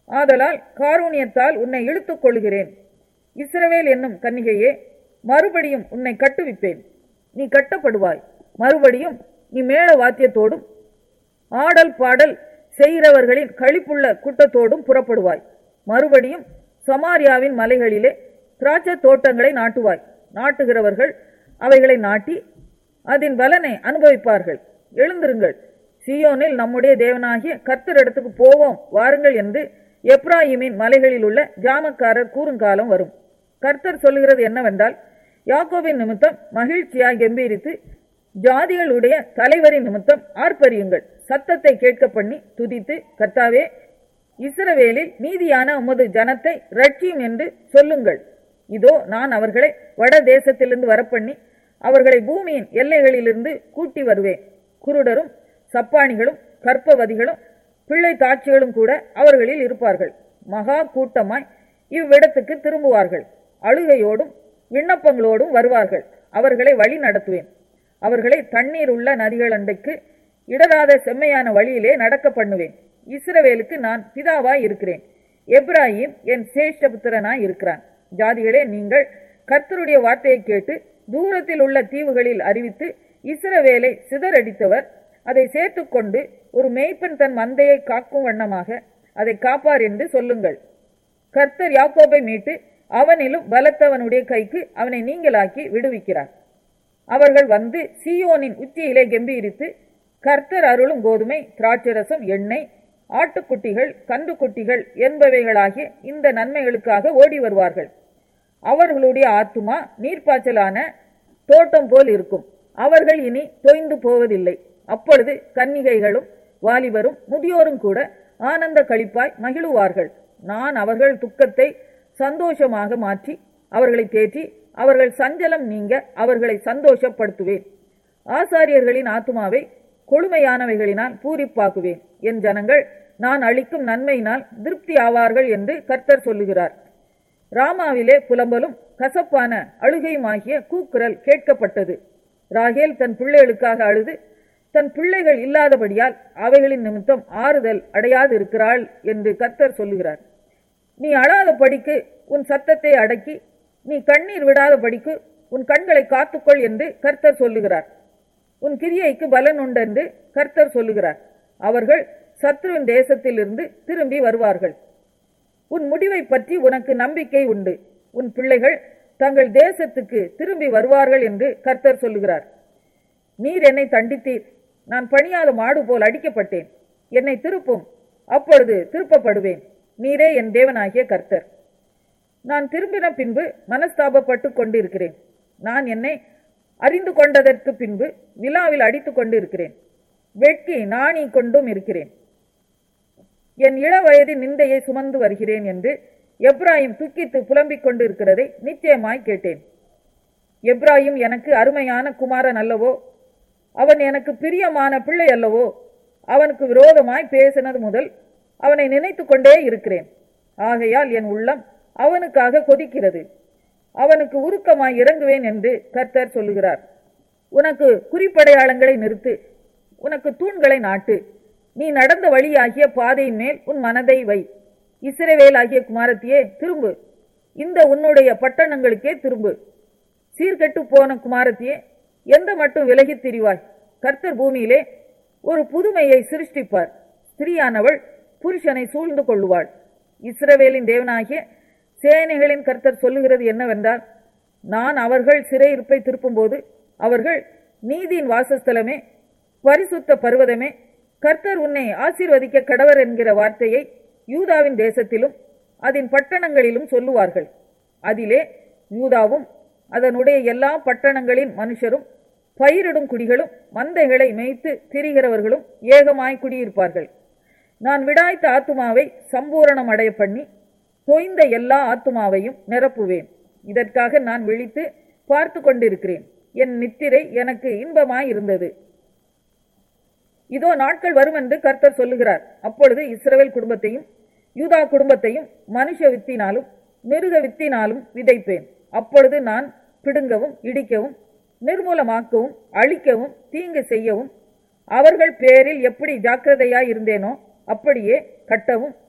ஆதலால் காரூணியத்தால் உன்னை இழுத்துக் கொள்கிறேன் இஸ்ரவேல் என்னும் கன்னிகையே மறுபடியும் உன்னை கட்டுவிப்பேன் நீ கட்டப்படுவாய் மறுபடியும் நீ மேள வாத்தியத்தோடும் ஆடல் பாடல் செய்கிறவர்களின் களிப்புள்ள கூட்டத்தோடும் புறப்படுவாய் மறுபடியும் சமாரியாவின் மலைகளிலே திராட்சை தோட்டங்களை நாட்டுவாய் நாட்டுகிறவர்கள் அவைகளை நாட்டி அதன் பலனை அனுபவிப்பார்கள் எழுந்திருங்கள் சியோனில் நம்முடைய தேவனாகிய கர்த்தரிடத்துக்கு போவோம் வாருங்கள் என்று எப்ராயிமின் மலைகளில் உள்ள ஜாமக்காரர் கூறுங்காலம் வரும் கர்த்தர் சொல்லுகிறது என்னவென்றால் யாக்கோபின் நிமித்தம் மகிழ்ச்சியாய் கம்பீரித்து ஜாதிகளுடைய தலைவரின் நிமித்தம் ஆர்ப்பரியுங்கள் சத்தத்தை கேட்க பண்ணி துதித்து கர்த்தாவே இஸ்ரவேலில் நீதியான உமது ஜனத்தை ரட்சியும் என்று சொல்லுங்கள் இதோ நான் அவர்களை வட தேசத்திலிருந்து வரப்பண்ணி அவர்களை பூமியின் எல்லைகளிலிருந்து கூட்டி வருவேன் குருடரும் சப்பானிகளும் கற்பவதிகளும் பிள்ளை தாட்சிகளும் கூட அவர்களில் இருப்பார்கள் மகா கூட்டமாய் இவ்விடத்துக்கு திரும்புவார்கள் அழுகையோடும் விண்ணப்பங்களோடும் வருவார்கள் அவர்களை வழி நடத்துவேன் அவர்களை தண்ணீர் உள்ள நதிகள் அண்டைக்கு இடராத செம்மையான வழியிலே நடக்க பண்ணுவேன் இஸ்ரவேலுக்கு நான் பிதாவாய் இருக்கிறேன் எப்ராஹிம் என் சேஷ்டபுத்திரனாய் இருக்கிறான் ஜாதிகளே நீங்கள் கர்த்தருடைய வார்த்தையை கேட்டு தூரத்தில் உள்ள தீவுகளில் அறிவித்து இஸ்ரவேலை சிதறடித்தவர் அதை சேர்த்துக்கொண்டு ஒரு மேய்ப்பன் தன் மந்தையை காக்கும் வண்ணமாக அதை காப்பார் என்று சொல்லுங்கள் கர்த்தர் யாக்கோபை மீட்டு அவனிலும் பலத்தவனுடைய கைக்கு அவனை நீங்களாக்கி விடுவிக்கிறார் அவர்கள் வந்து சீயோனின் உச்சியிலே கம்பீரித்து கர்த்தர் அருளும் கோதுமை திராட்சரசம் எண்ணெய் ஆட்டுக்குட்டிகள் கன்றுக்குட்டிகள் என்பவைகளாகிய இந்த நன்மைகளுக்காக ஓடி வருவார்கள் அவர்களுடைய ஆத்துமா நீர்ப்பாய்ச்சலான தோட்டம் போல் இருக்கும் அவர்கள் இனி தொய்ந்து போவதில்லை அப்பொழுது கன்னிகைகளும் வாலிபரும் முதியோரும் கூட ஆனந்த களிப்பாய் மகிழுவார்கள் நான் அவர்கள் துக்கத்தை சந்தோஷமாக மாற்றி அவர்களை தேற்றி அவர்கள் சஞ்சலம் நீங்க அவர்களை சந்தோஷப்படுத்துவேன் ஆசாரியர்களின் ஆத்துமாவை கொழுமையானவைகளினால் பூரிப்பாக்குவேன் என் ஜனங்கள் நான் அளிக்கும் நன்மையினால் திருப்தி ஆவார்கள் என்று கர்த்தர் சொல்லுகிறார் ராமாவிலே புலம்பலும் கசப்பான அழுகையுமாகிய கூக்குரல் கேட்கப்பட்டது ராகேல் தன் பிள்ளைகளுக்காக அழுது தன் பிள்ளைகள் இல்லாதபடியால் அவைகளின் நிமித்தம் ஆறுதல் அடையாது இருக்கிறாள் என்று கர்த்தர் சொல்லுகிறார் நீ அழாத படிக்கு உன் சத்தத்தை அடக்கி நீ கண்ணீர் விடாத படிக்கு உன் கண்களை காத்துக்கொள் என்று கர்த்தர் சொல்லுகிறார் உன் கிரியைக்கு பலன் உண்டென்று கர்த்தர் சொல்லுகிறார் அவர்கள் சத்ருவின் தேசத்திலிருந்து திரும்பி வருவார்கள் உன் முடிவை பற்றி உனக்கு நம்பிக்கை உண்டு உன் பிள்ளைகள் தங்கள் தேசத்துக்கு திரும்பி வருவார்கள் என்று கர்த்தர் சொல்லுகிறார் நீர் என்னை தண்டித்தீர் நான் பணியாத மாடு போல் அடிக்கப்பட்டேன் என்னை திருப்பும் அப்பொழுது திருப்பப்படுவேன் நீரே என் தேவனாகிய கர்த்தர் நான் திரும்பின பின்பு மனஸ்தாபப்பட்டு கொண்டிருக்கிறேன் நான் என்னை அறிந்து கொண்டதற்கு பின்பு விழாவில் அடித்துக் கொண்டிருக்கிறேன் வெட்கி நாணி கொண்டும் இருக்கிறேன் என் இள வயதின் நிந்தையை சுமந்து வருகிறேன் என்று எப்ராஹிம் துக்கித்து புலம்பிக் கொண்டிருக்கிறதை நிச்சயமாய் கேட்டேன் எப்ராஹிம் எனக்கு அருமையான குமாரன் அல்லவோ அவன் எனக்கு பிரியமான பிள்ளை அல்லவோ அவனுக்கு விரோதமாய் பேசினது முதல் அவனை நினைத்து கொண்டே இருக்கிறேன் ஆகையால் என் உள்ளம் அவனுக்காக கொதிக்கிறது அவனுக்கு உருக்கமாய் இறங்குவேன் என்று கர்த்தர் சொல்லுகிறார் உனக்கு குறிப்படையாளங்களை நிறுத்து உனக்கு தூண்களை நாட்டு நீ நடந்த வழியாகிய பாதையின் மேல் உன் மனதை வை இஸ்ரவேல் ஆகிய குமாரத்தியே திரும்பு இந்த உன்னுடைய பட்டணங்களுக்கே திரும்பு சீர்கெட்டு போன குமாரத்தியே எந்த மட்டும் விலகித் திரிவாய் கர்த்தர் பூமியிலே ஒரு புதுமையை சிருஷ்டிப்பார் ஸ்திரீயானவள் புருஷனை சூழ்ந்து கொள்ளுவாள் இஸ்ரவேலின் தேவனாகிய சேனைகளின் கர்த்தர் சொல்லுகிறது என்னவென்றால் நான் அவர்கள் சிறையிருப்பை திருப்பும்போது அவர்கள் நீதியின் வாசஸ்தலமே பரிசுத்த பர்வதமே கர்த்தர் உன்னை ஆசீர்வதிக்க கடவர் என்கிற வார்த்தையை யூதாவின் தேசத்திலும் அதன் பட்டணங்களிலும் சொல்லுவார்கள் அதிலே யூதாவும் அதனுடைய எல்லா பட்டணங்களின் மனுஷரும் பயிரிடும் குடிகளும் மந்தைகளை மேய்த்து திரிகிறவர்களும் ஏகமாய் குடியிருப்பார்கள் நான் விடாய்த்த ஆத்துமாவை சம்பூரணம் அடைய பண்ணி தொய்ந்த எல்லா ஆத்துமாவையும் நிரப்புவேன் இதற்காக நான் விழித்து பார்த்து கொண்டிருக்கிறேன் என் நித்திரை எனக்கு இன்பமாய் இருந்தது இதோ நாட்கள் வரும் என்று கர்த்தர் சொல்லுகிறார் அப்பொழுது இஸ்ரவேல் குடும்பத்தையும் யூதா குடும்பத்தையும் மனுஷ வித்தினாலும் மிருக வித்தினாலும் விதைப்பேன் அப்பொழுது நான் பிடுங்கவும் இடிக்கவும் நிர்மூலமாக்கவும் அழிக்கவும் தீங்கு செய்யவும் அவர்கள் பேரில் எப்படி ஜாக்கிரதையாய் இருந்தேனோ அப்படியே கட்டவும்